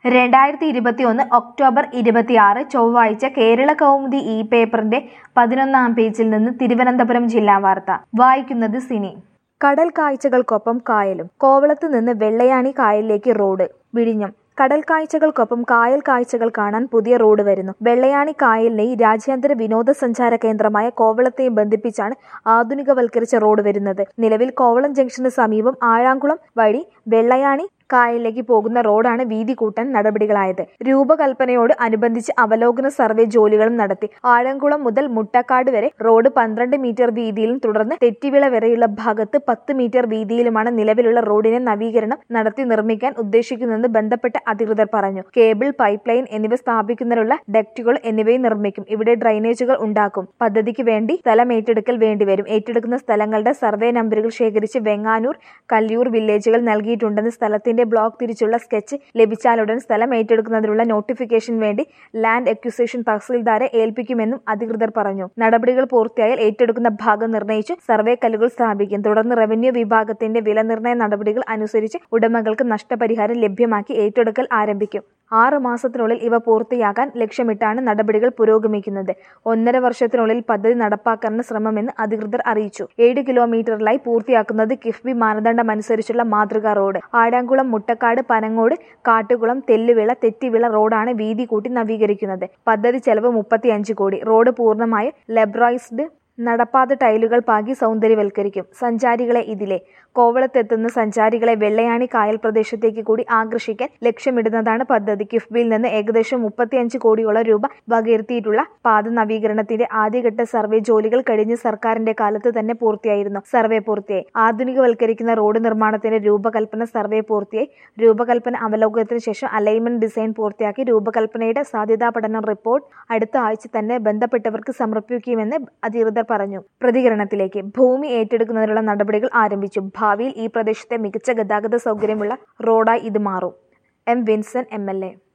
രണ്ടായിരത്തി ഇരുപത്തിയൊന്ന് ഒക്ടോബർ ഇരുപത്തിയാറ് ചൊവ്വാഴ്ച കേരള കൗമുദി ഇ പേപ്പറിന്റെ പതിനൊന്നാം പേജിൽ നിന്ന് തിരുവനന്തപുരം ജില്ലാ വാർത്ത വായിക്കുന്നത് സിനി കടൽ കാഴ്ചകൾക്കൊപ്പം കായലും കോവളത്ത് നിന്ന് വെള്ളയാണി കായലിലേക്ക് റോഡ് വിഴിഞ്ഞം കടൽ കാഴ്ചകൾക്കൊപ്പം കായൽ കാഴ്ചകൾ കാണാൻ പുതിയ റോഡ് വരുന്നു വെള്ളയാണി കായലിനെയും രാജ്യാന്തര വിനോദസഞ്ചാര കേന്ദ്രമായ കോവളത്തെയും ബന്ധിപ്പിച്ചാണ് ആധുനികവൽക്കരിച്ച റോഡ് വരുന്നത് നിലവിൽ കോവളം ജംഗ്ഷന് സമീപം ആഴാങ്കുളം വഴി വെള്ളയാണി കായലിലേക്ക് പോകുന്ന റോഡാണ് വീതി കൂട്ടാൻ നടപടികളായത് രൂപകൽപ്പനയോട് അനുബന്ധിച്ച് അവലോകന സർവേ ജോലികളും നടത്തി ആഴംകുളം മുതൽ മുട്ടക്കാട് വരെ റോഡ് പന്ത്രണ്ട് മീറ്റർ വീതിയിലും തുടർന്ന് തെറ്റിവിള വരെയുള്ള ഭാഗത്ത് പത്ത് മീറ്റർ വീതിയിലുമാണ് നിലവിലുള്ള റോഡിനെ നവീകരണം നടത്തി നിർമ്മിക്കാൻ ഉദ്ദേശിക്കുന്നതെന്ന് ബന്ധപ്പെട്ട അധികൃതർ പറഞ്ഞു കേബിൾ പൈപ്പ് ലൈൻ എന്നിവ സ്ഥാപിക്കുന്നതിനുള്ള ഡക്റ്റുകൾ എന്നിവയും നിർമ്മിക്കും ഇവിടെ ഡ്രൈനേജുകൾ ഉണ്ടാക്കും പദ്ധതിക്ക് വേണ്ടി സ്ഥലം ഏറ്റെടുക്കൽ വേണ്ടിവരും ഏറ്റെടുക്കുന്ന സ്ഥലങ്ങളുടെ സർവേ നമ്പറുകൾ ശേഖരിച്ച് വെങ്ങാനൂർ കല്ലിയൂർ വില്ലേജുകൾ നൽകിയിട്ടുണ്ടെന്ന് സ്ഥലത്തിന്റെ ബ്ലോക്ക് തിരിച്ചുള്ള സ്കെച്ച് ലഭിച്ചാലുടൻ സ്ഥലം ഏറ്റെടുക്കുന്നതിനുള്ള നോട്ടിഫിക്കേഷൻ വേണ്ടി ലാൻഡ് അക്വിസിഷൻ തഹസീൽദാരെ ഏൽപ്പിക്കുമെന്നും അധികൃതർ പറഞ്ഞു നടപടികൾ പൂർത്തിയായാൽ ഏറ്റെടുക്കുന്ന ഭാഗം നിർണ്ണയിച്ച് സർവേ കല്ലുകൾ സ്ഥാപിക്കും തുടർന്ന് റവന്യൂ വിഭാഗത്തിന്റെ വില നിർണ്ണയ നടപടികൾ അനുസരിച്ച് ഉടമകൾക്ക് നഷ്ടപരിഹാരം ലഭ്യമാക്കി ഏറ്റെടുക്കൽ ആരംഭിക്കും ആറ് മാസത്തിനുള്ളിൽ ഇവ പൂർത്തിയാക്കാൻ ലക്ഷ്യമിട്ടാണ് നടപടികൾ പുരോഗമിക്കുന്നത് ഒന്നര വർഷത്തിനുള്ളിൽ പദ്ധതി നടപ്പാക്കാനാണ് ശ്രമമെന്ന് അധികൃതർ അറിയിച്ചു ഏഴ് കിലോമീറ്ററിലായി പൂർത്തിയാക്കുന്നത് കിഫ്ബി മാനദണ്ഡമനുസരിച്ചുള്ള മാതൃകാ റോഡ് ആടാംകുളം മുട്ടക്കാട് പനങ്ങോട് കാട്ടുകുളം തെല്ലുവിള തെറ്റിവിള റോഡാണ് വീതി കൂട്ടി നവീകരിക്കുന്നത് പദ്ധതി ചെലവ് മുപ്പത്തിയഞ്ച് കോടി റോഡ് പൂർണ്ണമായും ലെബ്രൈസ്ഡ് നടപ്പാത ടൈലുകൾ പാകി സൗന്ദര്യവൽക്കരിക്കും സഞ്ചാരികളെ ഇതിലെ കോവളത്തെത്തുന്ന സഞ്ചാരികളെ വെള്ളയാണി കായൽ പ്രദേശത്തേക്ക് കൂടി ആകർഷിക്കാൻ ലക്ഷ്യമിടുന്നതാണ് പദ്ധതി കിഫ്ബിയിൽ നിന്ന് ഏകദേശം മുപ്പത്തിയഞ്ച് കോടിയോളം രൂപ വകയിരുത്തിയിട്ടുള്ള പാത നവീകരണത്തിന്റെ ആദ്യഘട്ട സർവേ ജോലികൾ കഴിഞ്ഞ സർക്കാരിന്റെ കാലത്ത് തന്നെ പൂർത്തിയായിരുന്നു സർവേ പൂർത്തിയായി ആധുനികവൽക്കരിക്കുന്ന റോഡ് നിർമ്മാണത്തിന്റെ രൂപകൽപ്പന സർവേ പൂർത്തിയായി രൂപകൽപ്പന അവലോകനത്തിന് ശേഷം അലൈൻമെന്റ് ഡിസൈൻ പൂർത്തിയാക്കി രൂപകൽപ്പനയുടെ സാധ്യതാ പഠന റിപ്പോർട്ട് അടുത്ത ആഴ്ച തന്നെ ബന്ധപ്പെട്ടവർക്ക് സമർപ്പിക്കുമെന്ന് അധികൃതർ പറഞ്ഞു പ്രതികരണത്തിലേക്ക് ഭൂമി ഏറ്റെടുക്കുന്നതിനുള്ള നടപടികൾ ആരംഭിച്ചു ഭാവിയിൽ ഈ പ്രദേശത്തെ മികച്ച ഗതാഗത സൗകര്യമുള്ള റോഡായി ഇത് മാറും M Vincent M L A